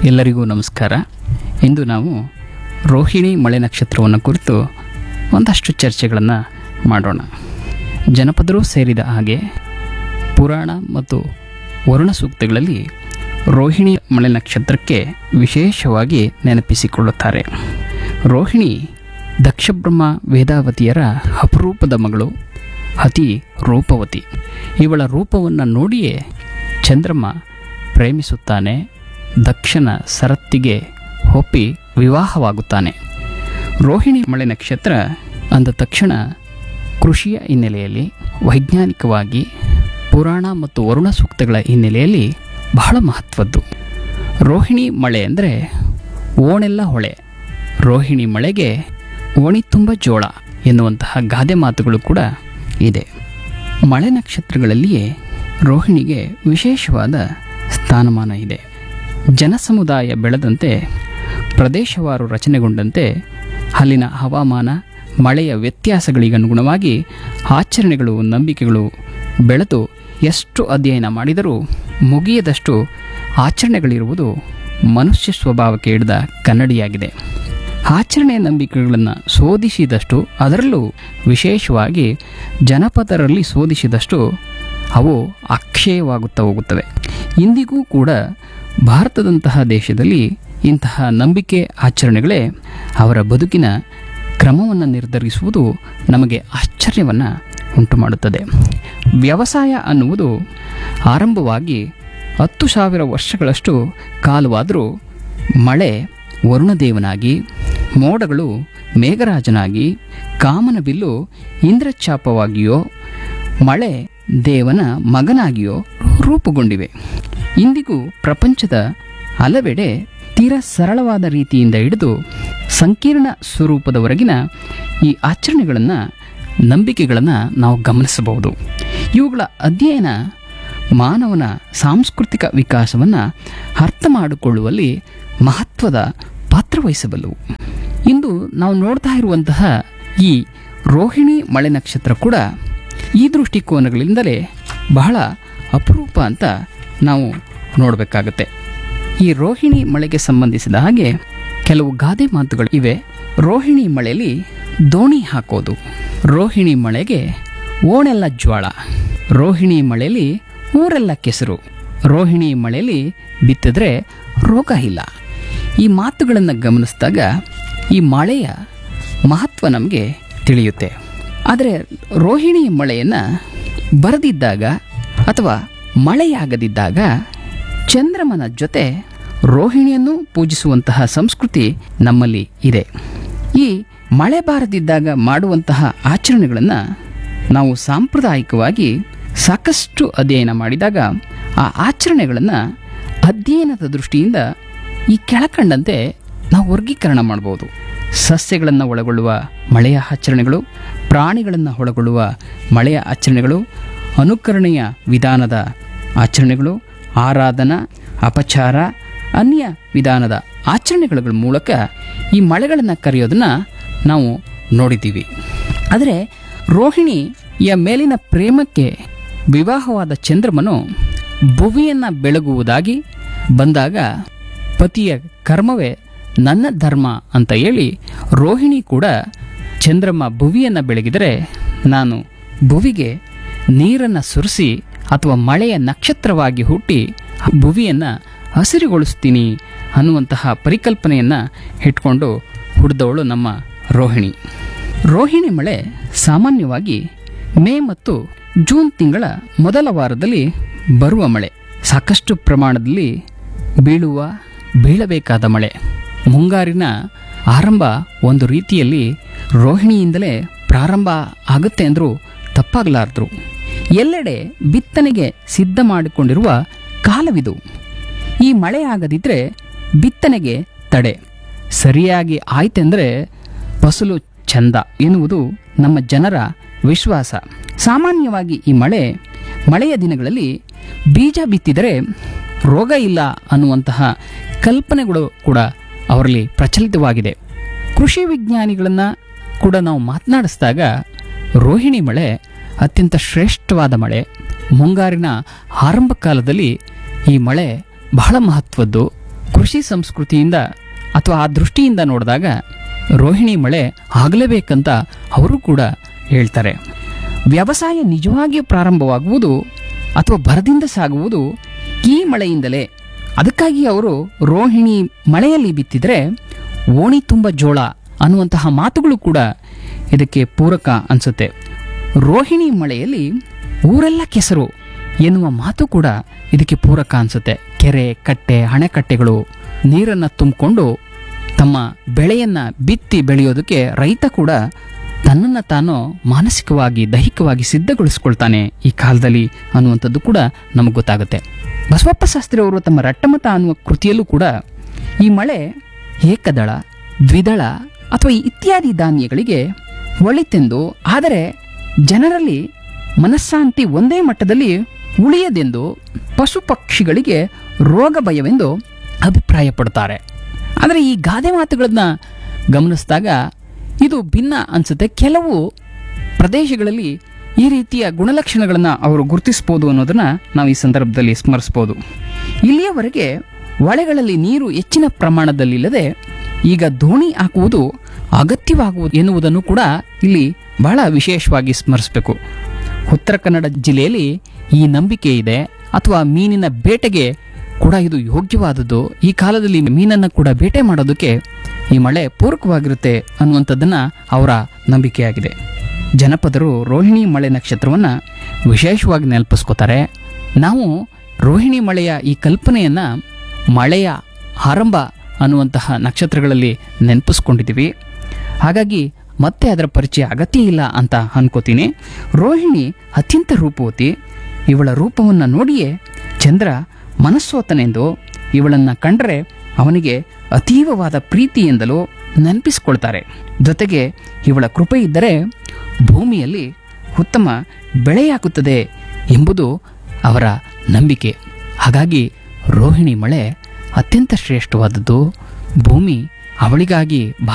ಎಲ್ಲರಿಗೂ ನಮಸ್ಕಾರ ಇಂದು ನಾವು ರೋಹಿಣಿ ಮಳೆ ನಕ್ಷತ್ರವನ್ನು ಕುರಿತು ಒಂದಷ್ಟು ಚರ್ಚೆಗಳನ್ನು ಮಾಡೋಣ ಜನಪದರು ಸೇರಿದ ಹಾಗೆ ಪುರಾಣ ಮತ್ತು ವರುಣ ಸೂಕ್ತಗಳಲ್ಲಿ ರೋಹಿಣಿ ಮಳೆ ನಕ್ಷತ್ರಕ್ಕೆ ವಿಶೇಷವಾಗಿ ನೆನಪಿಸಿಕೊಳ್ಳುತ್ತಾರೆ ರೋಹಿಣಿ ದಕ್ಷಬ್ರಹ್ಮ ವೇದಾವತಿಯರ ಅಪರೂಪದ ಮಗಳು ಅತಿ ರೂಪವತಿ ಇವಳ ರೂಪವನ್ನು ನೋಡಿಯೇ ಚಂದ್ರಮ್ಮ ಪ್ರೇಮಿಸುತ್ತಾನೆ ದಕ್ಷನ ಸರತ್ತಿಗೆ ಒಪ್ಪಿ ವಿವಾಹವಾಗುತ್ತಾನೆ ರೋಹಿಣಿ ಮಳೆ ನಕ್ಷತ್ರ ಅಂದ ತಕ್ಷಣ ಕೃಷಿಯ ಹಿನ್ನೆಲೆಯಲ್ಲಿ ವೈಜ್ಞಾನಿಕವಾಗಿ ಪುರಾಣ ಮತ್ತು ವರುಣ ಸೂಕ್ತಗಳ ಹಿನ್ನೆಲೆಯಲ್ಲಿ ಬಹಳ ಮಹತ್ವದ್ದು ರೋಹಿಣಿ ಮಳೆ ಅಂದರೆ ಓಣೆಲ್ಲ ಹೊಳೆ ರೋಹಿಣಿ ಮಳೆಗೆ ಓಣಿ ತುಂಬ ಜೋಳ ಎನ್ನುವಂತಹ ಗಾದೆ ಮಾತುಗಳು ಕೂಡ ಇದೆ ಮಳೆ ನಕ್ಷತ್ರಗಳಲ್ಲಿಯೇ ರೋಹಿಣಿಗೆ ವಿಶೇಷವಾದ ಸ್ಥಾನಮಾನ ಇದೆ ಜನಸಮುದಾಯ ಬೆಳೆದಂತೆ ಪ್ರದೇಶವಾರು ರಚನೆಗೊಂಡಂತೆ ಅಲ್ಲಿನ ಹವಾಮಾನ ಮಳೆಯ ವ್ಯತ್ಯಾಸಗಳಿಗನುಗುಣವಾಗಿ ಆಚರಣೆಗಳು ನಂಬಿಕೆಗಳು ಬೆಳೆದು ಎಷ್ಟು ಅಧ್ಯಯನ ಮಾಡಿದರೂ ಮುಗಿಯದಷ್ಟು ಆಚರಣೆಗಳಿರುವುದು ಮನುಷ್ಯ ಸ್ವಭಾವಕ್ಕೆ ಹಿಡಿದ ಕನ್ನಡಿಯಾಗಿದೆ ಆಚರಣೆ ನಂಬಿಕೆಗಳನ್ನು ಶೋಧಿಸಿದಷ್ಟು ಅದರಲ್ಲೂ ವಿಶೇಷವಾಗಿ ಜನಪದರಲ್ಲಿ ಶೋಧಿಸಿದಷ್ಟು ಅವು ಅಕ್ಷಯವಾಗುತ್ತಾ ಹೋಗುತ್ತವೆ ಇಂದಿಗೂ ಕೂಡ ಭಾರತದಂತಹ ದೇಶದಲ್ಲಿ ಇಂತಹ ನಂಬಿಕೆ ಆಚರಣೆಗಳೇ ಅವರ ಬದುಕಿನ ಕ್ರಮವನ್ನು ನಿರ್ಧರಿಸುವುದು ನಮಗೆ ಆಶ್ಚರ್ಯವನ್ನು ಉಂಟು ಮಾಡುತ್ತದೆ ವ್ಯವಸಾಯ ಅನ್ನುವುದು ಆರಂಭವಾಗಿ ಹತ್ತು ಸಾವಿರ ವರ್ಷಗಳಷ್ಟು ಕಾಲವಾದರೂ ಮಳೆ ವರುಣದೇವನಾಗಿ ಮೋಡಗಳು ಮೇಘರಾಜನಾಗಿ ಕಾಮನಬಿಲ್ಲು ಇಂದ್ರಚಾಪವಾಗಿಯೋ ಮಳೆ ದೇವನ ಮಗನಾಗಿಯೋ ರೂಪುಗೊಂಡಿವೆ ಇಂದಿಗೂ ಪ್ರಪಂಚದ ಹಲವೆಡೆ ತೀರಾ ಸರಳವಾದ ರೀತಿಯಿಂದ ಹಿಡಿದು ಸಂಕೀರ್ಣ ಸ್ವರೂಪದವರೆಗಿನ ಈ ಆಚರಣೆಗಳನ್ನು ನಂಬಿಕೆಗಳನ್ನು ನಾವು ಗಮನಿಸಬಹುದು ಇವುಗಳ ಅಧ್ಯಯನ ಮಾನವನ ಸಾಂಸ್ಕೃತಿಕ ವಿಕಾಸವನ್ನು ಅರ್ಥ ಮಾಡಿಕೊಳ್ಳುವಲ್ಲಿ ಮಹತ್ವದ ಪಾತ್ರವಹಿಸಬಲ್ಲವು ಇಂದು ನಾವು ನೋಡ್ತಾ ಇರುವಂತಹ ಈ ರೋಹಿಣಿ ಮಳೆ ನಕ್ಷತ್ರ ಕೂಡ ಈ ದೃಷ್ಟಿಕೋನಗಳಿಂದಲೇ ಬಹಳ ಅಪರೂಪ ಅಂತ ನಾವು ನೋಡಬೇಕಾಗತ್ತೆ ಈ ರೋಹಿಣಿ ಮಳೆಗೆ ಸಂಬಂಧಿಸಿದ ಹಾಗೆ ಕೆಲವು ಗಾದೆ ಮಾತುಗಳು ಇವೆ ರೋಹಿಣಿ ಮಳೆಯಲ್ಲಿ ದೋಣಿ ಹಾಕೋದು ರೋಹಿಣಿ ಮಳೆಗೆ ಓಣೆಲ್ಲ ಜ್ವಾಳ ರೋಹಿಣಿ ಮಳೆಯಲ್ಲಿ ಊರೆಲ್ಲ ಕೆಸರು ರೋಹಿಣಿ ಮಳೆಯಲ್ಲಿ ಬಿತ್ತಿದ್ರೆ ರೋಗ ಇಲ್ಲ ಈ ಮಾತುಗಳನ್ನು ಗಮನಿಸಿದಾಗ ಈ ಮಳೆಯ ಮಹತ್ವ ನಮಗೆ ತಿಳಿಯುತ್ತೆ ಆದರೆ ರೋಹಿಣಿ ಮಳೆಯನ್ನು ಬರದಿದ್ದಾಗ ಅಥವಾ ಮಳೆಯಾಗದಿದ್ದಾಗ ಚಂದ್ರಮನ ಜೊತೆ ರೋಹಿಣಿಯನ್ನು ಪೂಜಿಸುವಂತಹ ಸಂಸ್ಕೃತಿ ನಮ್ಮಲ್ಲಿ ಇದೆ ಈ ಮಳೆ ಬಾರದಿದ್ದಾಗ ಮಾಡುವಂತಹ ಆಚರಣೆಗಳನ್ನು ನಾವು ಸಾಂಪ್ರದಾಯಿಕವಾಗಿ ಸಾಕಷ್ಟು ಅಧ್ಯಯನ ಮಾಡಿದಾಗ ಆ ಆಚರಣೆಗಳನ್ನು ಅಧ್ಯಯನದ ದೃಷ್ಟಿಯಿಂದ ಈ ಕೆಳಕಂಡಂತೆ ನಾವು ವರ್ಗೀಕರಣ ಮಾಡ್ಬೋದು ಸಸ್ಯಗಳನ್ನು ಒಳಗೊಳ್ಳುವ ಮಳೆಯ ಆಚರಣೆಗಳು ಪ್ರಾಣಿಗಳನ್ನು ಒಳಗೊಳ್ಳುವ ಮಳೆಯ ಆಚರಣೆಗಳು ಅನುಕರಣೆಯ ವಿಧಾನದ ಆಚರಣೆಗಳು ಆರಾಧನಾ ಅಪಚಾರ ಅನ್ಯ ವಿಧಾನದ ಆಚರಣೆಗಳ ಮೂಲಕ ಈ ಮಳೆಗಳನ್ನು ಕರೆಯೋದನ್ನು ನಾವು ನೋಡಿದ್ದೀವಿ ಆದರೆ ರೋಹಿಣಿಯ ಮೇಲಿನ ಪ್ರೇಮಕ್ಕೆ ವಿವಾಹವಾದ ಚಂದ್ರಮನು ಭುವಿಯನ್ನು ಬೆಳಗುವುದಾಗಿ ಬಂದಾಗ ಪತಿಯ ಕರ್ಮವೇ ನನ್ನ ಧರ್ಮ ಅಂತ ಹೇಳಿ ರೋಹಿಣಿ ಕೂಡ ಚಂದ್ರಮ್ಮ ಭುವಿಯನ್ನು ಬೆಳಗಿದರೆ ನಾನು ಭುವಿಗೆ ನೀರನ್ನು ಸುರಿಸಿ ಅಥವಾ ಮಳೆಯ ನಕ್ಷತ್ರವಾಗಿ ಹುಟ್ಟಿ ಭುವಿಯನ್ನು ಹಸಿರುಗೊಳಿಸ್ತೀನಿ ಅನ್ನುವಂತಹ ಪರಿಕಲ್ಪನೆಯನ್ನು ಇಟ್ಕೊಂಡು ಹುಡ್ದವಳು ನಮ್ಮ ರೋಹಿಣಿ ರೋಹಿಣಿ ಮಳೆ ಸಾಮಾನ್ಯವಾಗಿ ಮೇ ಮತ್ತು ಜೂನ್ ತಿಂಗಳ ಮೊದಲ ವಾರದಲ್ಲಿ ಬರುವ ಮಳೆ ಸಾಕಷ್ಟು ಪ್ರಮಾಣದಲ್ಲಿ ಬೀಳುವ ಬೀಳಬೇಕಾದ ಮಳೆ ಮುಂಗಾರಿನ ಆರಂಭ ಒಂದು ರೀತಿಯಲ್ಲಿ ರೋಹಿಣಿಯಿಂದಲೇ ಪ್ರಾರಂಭ ಆಗುತ್ತೆ ಅಂದರೂ ತಪ್ಪಾಗಲಾರದ್ರು ಎಲ್ಲೆಡೆ ಬಿತ್ತನೆಗೆ ಸಿದ್ಧ ಮಾಡಿಕೊಂಡಿರುವ ಕಾಲವಿದು ಈ ಮಳೆ ಆಗದಿದ್ದರೆ ಬಿತ್ತನೆಗೆ ತಡೆ ಸರಿಯಾಗಿ ಆಯ್ತೆಂದರೆ ಫಸಲು ಚಂದ ಎನ್ನುವುದು ನಮ್ಮ ಜನರ ವಿಶ್ವಾಸ ಸಾಮಾನ್ಯವಾಗಿ ಈ ಮಳೆ ಮಳೆಯ ದಿನಗಳಲ್ಲಿ ಬೀಜ ಬಿತ್ತಿದರೆ ರೋಗ ಇಲ್ಲ ಅನ್ನುವಂತಹ ಕಲ್ಪನೆಗಳು ಕೂಡ ಅವರಲ್ಲಿ ಪ್ರಚಲಿತವಾಗಿದೆ ಕೃಷಿ ವಿಜ್ಞಾನಿಗಳನ್ನು ಕೂಡ ನಾವು ಮಾತನಾಡಿಸಿದಾಗ ರೋಹಿಣಿ ಮಳೆ ಅತ್ಯಂತ ಶ್ರೇಷ್ಠವಾದ ಮಳೆ ಮುಂಗಾರಿನ ಆರಂಭ ಕಾಲದಲ್ಲಿ ಈ ಮಳೆ ಬಹಳ ಮಹತ್ವದ್ದು ಕೃಷಿ ಸಂಸ್ಕೃತಿಯಿಂದ ಅಥವಾ ಆ ದೃಷ್ಟಿಯಿಂದ ನೋಡಿದಾಗ ರೋಹಿಣಿ ಮಳೆ ಆಗಲೇಬೇಕಂತ ಅವರು ಕೂಡ ಹೇಳ್ತಾರೆ ವ್ಯವಸಾಯ ನಿಜವಾಗಿಯೂ ಪ್ರಾರಂಭವಾಗುವುದು ಅಥವಾ ಭರದಿಂದ ಸಾಗುವುದು ಈ ಮಳೆಯಿಂದಲೇ ಅದಕ್ಕಾಗಿ ಅವರು ರೋಹಿಣಿ ಮಳೆಯಲ್ಲಿ ಬಿತ್ತಿದರೆ ಓಣಿ ತುಂಬ ಜೋಳ ಅನ್ನುವಂತಹ ಮಾತುಗಳು ಕೂಡ ಇದಕ್ಕೆ ಪೂರಕ ಅನಿಸುತ್ತೆ ರೋಹಿಣಿ ಮಳೆಯಲ್ಲಿ ಊರೆಲ್ಲ ಕೆಸರು ಎನ್ನುವ ಮಾತು ಕೂಡ ಇದಕ್ಕೆ ಪೂರಕ ಅನಿಸುತ್ತೆ ಕೆರೆ ಕಟ್ಟೆ ಅಣೆಕಟ್ಟೆಗಳು ನೀರನ್ನು ತುಂಬಿಕೊಂಡು ತಮ್ಮ ಬೆಳೆಯನ್ನು ಬಿತ್ತಿ ಬೆಳೆಯೋದಕ್ಕೆ ರೈತ ಕೂಡ ತನ್ನನ್ನು ತಾನು ಮಾನಸಿಕವಾಗಿ ದೈಹಿಕವಾಗಿ ಸಿದ್ಧಗೊಳಿಸ್ಕೊಳ್ತಾನೆ ಈ ಕಾಲದಲ್ಲಿ ಅನ್ನುವಂಥದ್ದು ಕೂಡ ನಮಗೆ ಗೊತ್ತಾಗುತ್ತೆ ಬಸವಪ್ಪ ಶಾಸ್ತ್ರಿ ಅವರು ತಮ್ಮ ರಟ್ಟಮತ ಅನ್ನುವ ಕೃತಿಯಲ್ಲೂ ಕೂಡ ಈ ಮಳೆ ಏಕದಳ ದ್ವಿದಳ ಅಥವಾ ಇತ್ಯಾದಿ ಧಾನ್ಯಗಳಿಗೆ ಒಳಿತೆಂದು ಆದರೆ ಜನರಲ್ಲಿ ಮನಸ್ಸಾಂತಿ ಒಂದೇ ಮಟ್ಟದಲ್ಲಿ ಉಳಿಯದೆಂದು ಪಶು ಪಕ್ಷಿಗಳಿಗೆ ರೋಗ ಭಯವೆಂದು ಅಭಿಪ್ರಾಯಪಡ್ತಾರೆ ಆದರೆ ಈ ಗಾದೆ ಮಾತುಗಳನ್ನ ಗಮನಿಸಿದಾಗ ಇದು ಭಿನ್ನ ಅನಿಸುತ್ತೆ ಕೆಲವು ಪ್ರದೇಶಗಳಲ್ಲಿ ಈ ರೀತಿಯ ಗುಣಲಕ್ಷಣಗಳನ್ನು ಅವರು ಗುರುತಿಸ್ಬೋದು ಅನ್ನೋದನ್ನ ನಾವು ಈ ಸಂದರ್ಭದಲ್ಲಿ ಸ್ಮರಿಸ್ಬೋದು ಇಲ್ಲಿಯವರೆಗೆ ಹೊಳೆಗಳಲ್ಲಿ ನೀರು ಹೆಚ್ಚಿನ ಪ್ರಮಾಣದಲ್ಲಿಲ್ಲದೆ ಈಗ ದೋಣಿ ಹಾಕುವುದು ಅಗತ್ಯವಾಗುವುದು ಎನ್ನುವುದನ್ನು ಕೂಡ ಇಲ್ಲಿ ಬಹಳ ವಿಶೇಷವಾಗಿ ಸ್ಮರಿಸಬೇಕು ಉತ್ತರ ಕನ್ನಡ ಜಿಲ್ಲೆಯಲ್ಲಿ ಈ ನಂಬಿಕೆ ಇದೆ ಅಥವಾ ಮೀನಿನ ಬೇಟೆಗೆ ಕೂಡ ಇದು ಯೋಗ್ಯವಾದದ್ದು ಈ ಕಾಲದಲ್ಲಿ ಮೀನನ್ನು ಕೂಡ ಬೇಟೆ ಮಾಡೋದಕ್ಕೆ ಈ ಮಳೆ ಪೂರಕವಾಗಿರುತ್ತೆ ಅನ್ನುವಂಥದ್ದನ್ನು ಅವರ ನಂಬಿಕೆಯಾಗಿದೆ ಜನಪದರು ರೋಹಿಣಿ ಮಳೆ ನಕ್ಷತ್ರವನ್ನು ವಿಶೇಷವಾಗಿ ನೆನಪಿಸ್ಕೋತಾರೆ ನಾವು ರೋಹಿಣಿ ಮಳೆಯ ಈ ಕಲ್ಪನೆಯನ್ನು ಮಳೆಯ ಆರಂಭ ಅನ್ನುವಂತಹ ನಕ್ಷತ್ರಗಳಲ್ಲಿ ನೆನಪಿಸ್ಕೊಂಡಿದ್ದೀವಿ ಹಾಗಾಗಿ ಮತ್ತೆ ಅದರ ಪರಿಚಯ ಅಗತ್ಯ ಇಲ್ಲ ಅಂತ ಅನ್ಕೋತೀನಿ ರೋಹಿಣಿ ಅತ್ಯಂತ ರೂಪವತಿ ಇವಳ ರೂಪವನ್ನು ನೋಡಿಯೇ ಚಂದ್ರ ಮನಸ್ಸೋತನೆಂದು ಇವಳನ್ನು ಕಂಡರೆ ಅವನಿಗೆ ಅತೀವವಾದ ಪ್ರೀತಿಯಿಂದಲೂ ನೆನಪಿಸಿಕೊಳ್ತಾರೆ ಜೊತೆಗೆ ಇವಳ ಕೃಪೆ ಇದ್ದರೆ ಭೂಮಿಯಲ್ಲಿ ಉತ್ತಮ ಬೆಳೆಯಾಗುತ್ತದೆ ಎಂಬುದು ಅವರ ನಂಬಿಕೆ ಹಾಗಾಗಿ ರೋಹಿಣಿ ಮಳೆ ಅತ್ಯಂತ ಶ್ರೇಷ್ಠವಾದದ್ದು ಭೂಮಿ ಅವಳಿಗಾಗಿ